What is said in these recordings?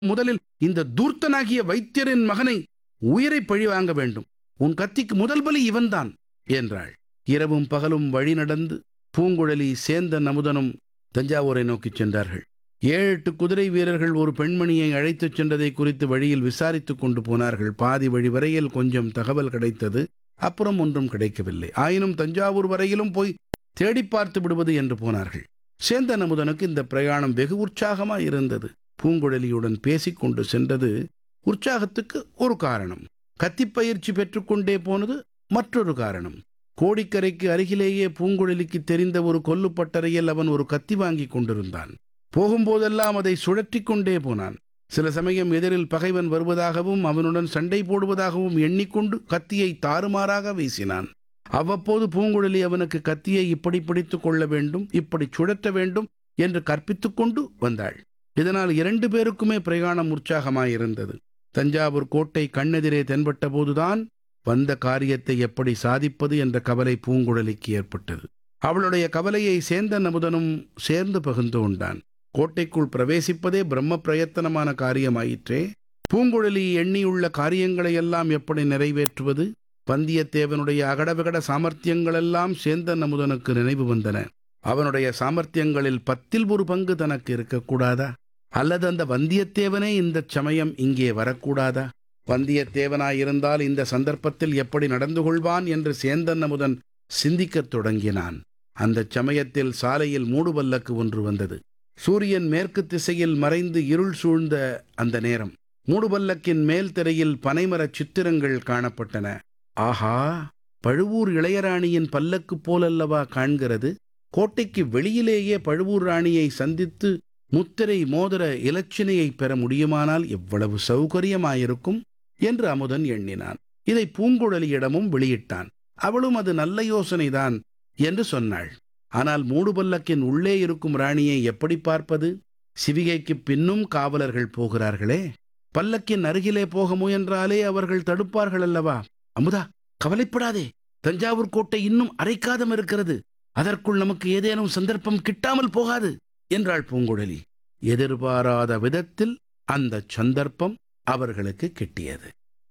முதலில் இந்த தூர்த்தனாகிய வைத்தியரின் மகனை உயிரை பழி வாங்க வேண்டும் உன் கத்திக்கு முதல் பலி இவன்தான் என்றாள் இரவும் பகலும் வழி நடந்து பூங்குழலி சேந்தன் அமுதனும் தஞ்சாவூரை நோக்கிச் சென்றார்கள் ஏழு எட்டு குதிரை வீரர்கள் ஒரு பெண்மணியை அழைத்துச் சென்றதை குறித்து வழியில் விசாரித்துக் கொண்டு போனார்கள் பாதி வழி வரையில் கொஞ்சம் தகவல் கிடைத்தது அப்புறம் ஒன்றும் கிடைக்கவில்லை ஆயினும் தஞ்சாவூர் வரையிலும் போய் தேடி பார்த்து விடுவது என்று போனார்கள் சேந்தன் அமுதனுக்கு இந்த பிரயாணம் வெகு உற்சாகமாய் இருந்தது பூங்குழலியுடன் பேசிக்கொண்டு சென்றது உற்சாகத்துக்கு ஒரு காரணம் கத்திப்பயிற்சி பெற்றுக்கொண்டே போனது மற்றொரு காரணம் கோடிக்கரைக்கு அருகிலேயே பூங்குழலிக்கு தெரிந்த ஒரு கொல்லுப்பட்டறையில் அவன் ஒரு கத்தி வாங்கி கொண்டிருந்தான் போகும்போதெல்லாம் அதை சுழற்றிக் கொண்டே போனான் சில சமயம் எதிரில் பகைவன் வருவதாகவும் அவனுடன் சண்டை போடுவதாகவும் எண்ணிக்கொண்டு கத்தியை தாறுமாறாக வீசினான் அவ்வப்போது பூங்குழலி அவனுக்கு கத்தியை இப்படி பிடித்துக் கொள்ள வேண்டும் இப்படி சுழற்ற வேண்டும் என்று கற்பித்துக் கொண்டு வந்தாள் இதனால் இரண்டு பேருக்குமே பிரயாணம் உற்சாகமாயிருந்தது தஞ்சாவூர் கோட்டை கண்ணெதிரே தென்பட்ட போதுதான் வந்த காரியத்தை எப்படி சாதிப்பது என்ற கவலை பூங்குழலிக்கு ஏற்பட்டது அவளுடைய கவலையை சேந்தன் அமுதனும் சேர்ந்து பகிர்ந்து கொண்டான் கோட்டைக்குள் பிரவேசிப்பதே பிரம்ம பிரயத்தனமான காரியமாயிற்றே பூங்குழலி எண்ணியுள்ள காரியங்களையெல்லாம் எப்படி நிறைவேற்றுவது வந்தியத்தேவனுடைய அகடவிகட சாமர்த்தியங்களெல்லாம் சேந்தன் அமுதனுக்கு நினைவு வந்தன அவனுடைய சாமர்த்தியங்களில் பத்தில் ஒரு பங்கு தனக்கு இருக்கக்கூடாதா அல்லது அந்த வந்தியத்தேவனே இந்த சமயம் இங்கே வரக்கூடாதா வந்தியத்தேவனாயிருந்தால் இந்த சந்தர்ப்பத்தில் எப்படி நடந்து கொள்வான் என்று சேந்தன் அமுதன் சிந்திக்கத் தொடங்கினான் அந்தச் சமயத்தில் சாலையில் மூடுபல்லக்கு ஒன்று வந்தது சூரியன் மேற்கு திசையில் மறைந்து இருள் சூழ்ந்த அந்த நேரம் மூடுபல்லக்கின் மேல் திரையில் பனைமரச் சித்திரங்கள் காணப்பட்டன ஆஹா பழுவூர் இளையராணியின் பல்லக்கு போலல்லவா காண்கிறது கோட்டைக்கு வெளியிலேயே பழுவூர் ராணியை சந்தித்து முத்திரை மோதிர இலச்சினையை பெற முடியுமானால் எவ்வளவு சௌகரியமாயிருக்கும் என்று அமுதன் எண்ணினான் இதை பூங்குழலியிடமும் வெளியிட்டான் அவளும் அது நல்ல யோசனைதான் என்று சொன்னாள் ஆனால் மூடுபல்லக்கின் உள்ளே இருக்கும் ராணியை எப்படி பார்ப்பது சிவிகைக்கு பின்னும் காவலர்கள் போகிறார்களே பல்லக்கின் அருகிலே போக முயன்றாலே அவர்கள் தடுப்பார்கள் அல்லவா அமுதா கவலைப்படாதே தஞ்சாவூர் கோட்டை இன்னும் அரைக்காதம் இருக்கிறது அதற்குள் நமக்கு ஏதேனும் சந்தர்ப்பம் கிட்டாமல் போகாது என்றாள் பூங்குழலி எதிர்பாராத விதத்தில் அந்த சந்தர்ப்பம் அவர்களுக்கு கிட்டியது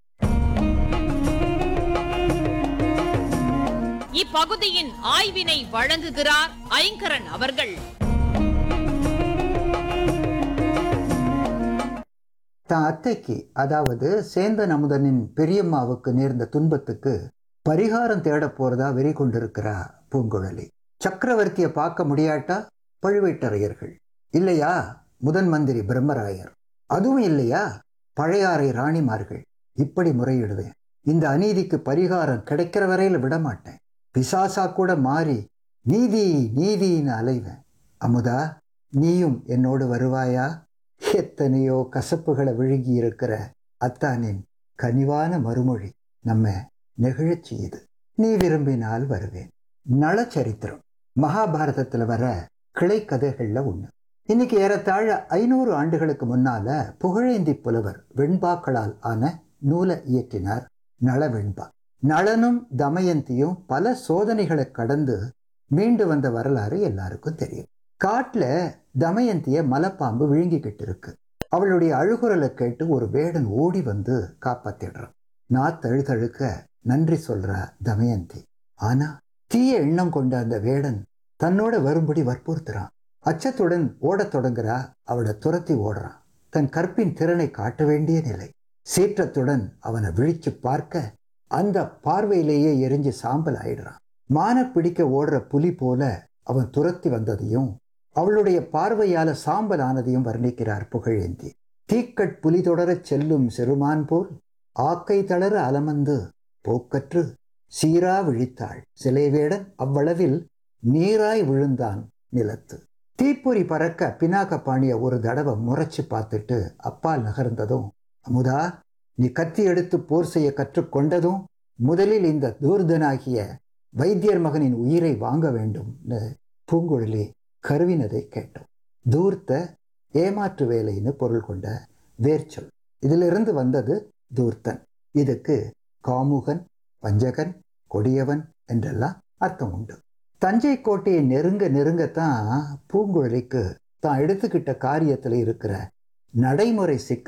இப்பகுதியின் ஆய்வினை வழங்குகிறார் ஐங்கரன் அவர்கள் தான் அத்தைக்கு அதாவது சேந்தன் அமுதனின் பெரியம்மாவுக்கு நேர்ந்த துன்பத்துக்கு பரிகாரம் தேடப் போறதா வெறி கொண்டிருக்கிறா பூங்குழலி சக்கரவர்த்தியை பார்க்க முடியாட்டா பழுவேட்டரையர்கள் இல்லையா முதன் மந்திரி பிரம்மராயர் அதுவும் இல்லையா பழையாறை ராணிமார்கள் இப்படி முறையிடுவேன் இந்த அநீதிக்கு பரிகாரம் கிடைக்கிற வரையில விட மாட்டேன் பிசாசா கூட மாறி நீதி நீதின்னு அலைவேன் அமுதா நீயும் என்னோடு வருவாயா எத்தனையோ கசப்புகளை விழுங்கி இருக்கிற அத்தானின் கனிவான மறுமொழி நம்ம நெகிழச் செய்யுது நீ விரும்பினால் வருவேன் நளச்சரித்திரம் மகாபாரதத்துல வர கிளை கதைகள்ல ஒண்ணு இன்னைக்கு ஏறத்தாழ ஐநூறு ஆண்டுகளுக்கு முன்னால புகழேந்தி புலவர் வெண்பாக்களால் ஆன நூலை இயற்றினார் நள வெண்பா நளனும் தமயந்தியும் பல சோதனைகளை கடந்து மீண்டு வந்த வரலாறு எல்லாருக்கும் தெரியும் காட்டுல தமயந்திய மலைப்பாம்பு விழுங்கிக்கிட்டு இருக்கு அவளுடைய அழுகுரலை கேட்டு ஒரு வேடன் ஓடி வந்து காப்பாத்திடுறான் நாத்தழுதழுக்க நன்றி சொல்றா தமயந்தி ஆனா தீய எண்ணம் கொண்ட அந்த வேடன் தன்னோட வரும்படி வற்புறுத்துறான் அச்சத்துடன் ஓடத் தொடங்குறா அவளை துரத்தி ஓடுறான் தன் கற்பின் திறனை காட்ட வேண்டிய நிலை சீற்றத்துடன் அவனை விழிச்சு பார்க்க அந்த பார்வையிலேயே எரிஞ்சு சாம்பல் ஆயிடுறான் மான பிடிக்க ஓடுற புலி போல அவன் துரத்தி வந்ததையும் அவளுடைய பார்வையால சாம்பல் ஆனதையும் வர்ணிக்கிறார் புகழேந்தி தீக்கட் புலி தொடரச் செல்லும் செருமான் போல் ஆக்கை தளர அலமந்து போக்கற்று சீரா விழித்தாள் சிலைவேடன் அவ்வளவில் நீராய் விழுந்தான் நிலத்து தீப்பொறி பறக்க பினாக்க பாணிய ஒரு தடவை முறைச்சு பார்த்துட்டு அப்பால் நகர்ந்ததும் அமுதா நீ கத்தி எடுத்து போர் செய்ய கற்றுக்கொண்டதும் முதலில் இந்த தூர்தனாகிய வைத்தியர் மகனின் உயிரை வாங்க வேண்டும்னு பூங்குழலி கருவினதை கேட்டோம் தூர்த்த ஏமாற்று வேலைன்னு பொருள் கொண்ட வேர்ச்சொல் இதிலிருந்து வந்தது தூர்த்தன் இதுக்கு காமுகன் வஞ்சகன் கொடியவன் என்றெல்லாம் அர்த்தம் உண்டு தஞ்சை கோட்டையை நெருங்க நெருங்கத்தான் பூங்குழலிக்கு தான் எடுத்துக்கிட்ட காரியத்தில் இருக்கிற நடைமுறை சிக்கல்